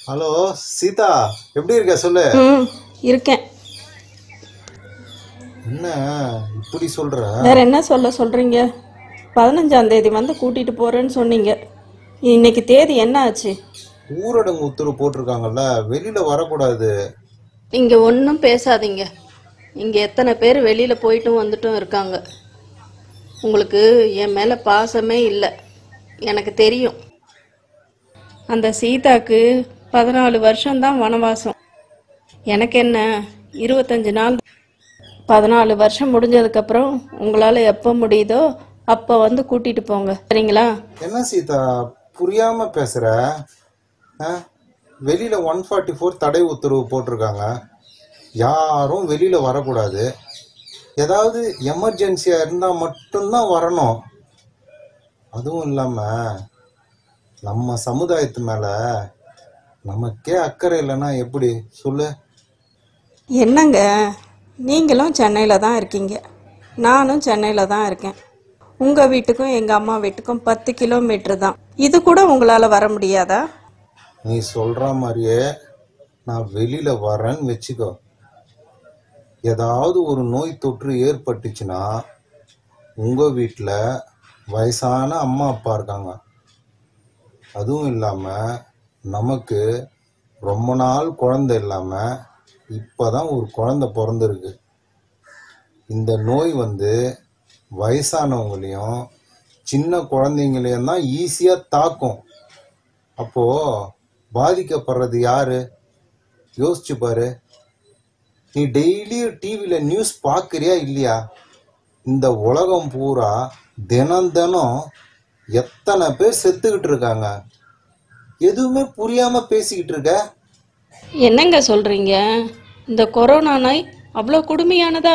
Hello Sita எப்படி இருக்க சொல்லு ம் இருக்கேன் என்ன இப்படி சொல்ற வேற என்ன சொல்ல சொல்றீங்க பதினஞ்சாம் தேதி வந்து கூட்டிட்டு போறேன்னு சொன்னீங்க இன்னைக்கு தேதி என்ன ஆச்சு ஊரடங்கு உத்தரவு போட்டிருக்காங்கல்ல வெளியில வரக்கூடாது இங்க ஒன்றும் பேசாதீங்க இங்க எத்தனை பேர் வெளியில போயிட்டும் வந்துட்டும் இருக்காங்க உங்களுக்கு என் மேல பாசமே இல்லை எனக்கு தெரியும் அந்த சீதாக்கு பதினாலு வருஷம்தான் வனவாசம் எனக்கு என்ன இருபத்தஞ்சு நாள் பதினாலு வருஷம் முடிஞ்சதுக்கப்புறம் உங்களால் எப்போ முடியுதோ அப்போ வந்து கூட்டிட்டு போங்க சரிங்களா என்ன சீதா புரியாம பேசுற ஆ? வெளியில ஒன் ஃபார்ட்டி ஃபோர் தடை உத்தரவு போட்டிருக்காங்க யாரும் வெளியில வரக்கூடாது ஏதாவது எமர்ஜென்சியா இருந்தா மட்டும்தான் வரணும் அதுவும் இல்லாம நம்ம சமுதாயத்து மேல நமக்கே அக்கறை இல்லைன்னா எப்படி சொல்லு என்னங்க நீங்களும் சென்னையில் தான் இருக்கீங்க நானும் சென்னையில் தான் இருக்கேன் உங்கள் வீட்டுக்கும் எங்கள் அம்மா வீட்டுக்கும் பத்து கிலோமீட்டர் தான் இது கூட உங்களால் வர முடியாதா நீ சொல்ற மாதிரியே நான் வெளியில வரேன்னு வச்சுக்கோ ஏதாவது ஒரு நோய் தொற்று ஏற்பட்டுச்சுன்னா உங்க வீட்டில் வயசான அம்மா அப்பா இருக்காங்க அதுவும் இல்லாம நமக்கு ரொம்ப நாள் குழந்தை இல்லாம இப்பதான் ஒரு குழந்தை பிறந்திருக்கு இந்த நோய் வந்து வயசானவங்களையும் சின்ன குழந்தைங்களையும் தான் ஈஸியா தாக்கும் அப்போ பாதிக்கப்படுறது யாரு யோசிச்சு பாரு நீ டெய்லியும் டிவியில நியூஸ் பார்க்கறியா இல்லையா இந்த உலகம் பூரா தினம் தினம் எத்தனை பேர் செத்துக்கிட்டு இருக்காங்க எதுவுமே புரியாம பேசிக்கிட்டு இருக்க என்னங்க சொல்கிறீங்க இந்த கொரோனா நோய் அவ்வளோ கொடுமையானதா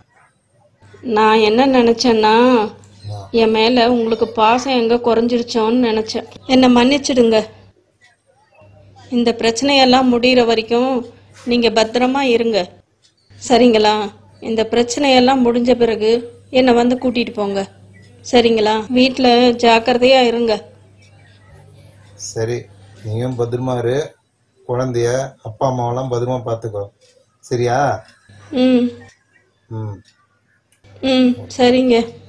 நான் என்ன நினச்சேன்னா என் மேலே உங்களுக்கு பாசம் எங்கே குறைஞ்சிருச்சோன்னு நினச்சேன் என்னை மன்னிச்சிடுங்க இந்த பிரச்சனையெல்லாம் முடிகிற வரைக்கும் நீங்கள் பத்திரமா இருங்க சரிங்களா இந்த பிரச்சனையெல்லாம் முடிஞ்ச பிறகு என்னை வந்து கூட்டிகிட்டு போங்க சரிங்களா வீட்டில் ஜாக்கிரதையாக இருங்க சரி நீயும் பத்திரமா இரு குழந்தைய அப்பா அம்மாவெல்லாம் பத்திரமா பார்த்துக்கோ சரியா ம் ம் ம் சரிங்க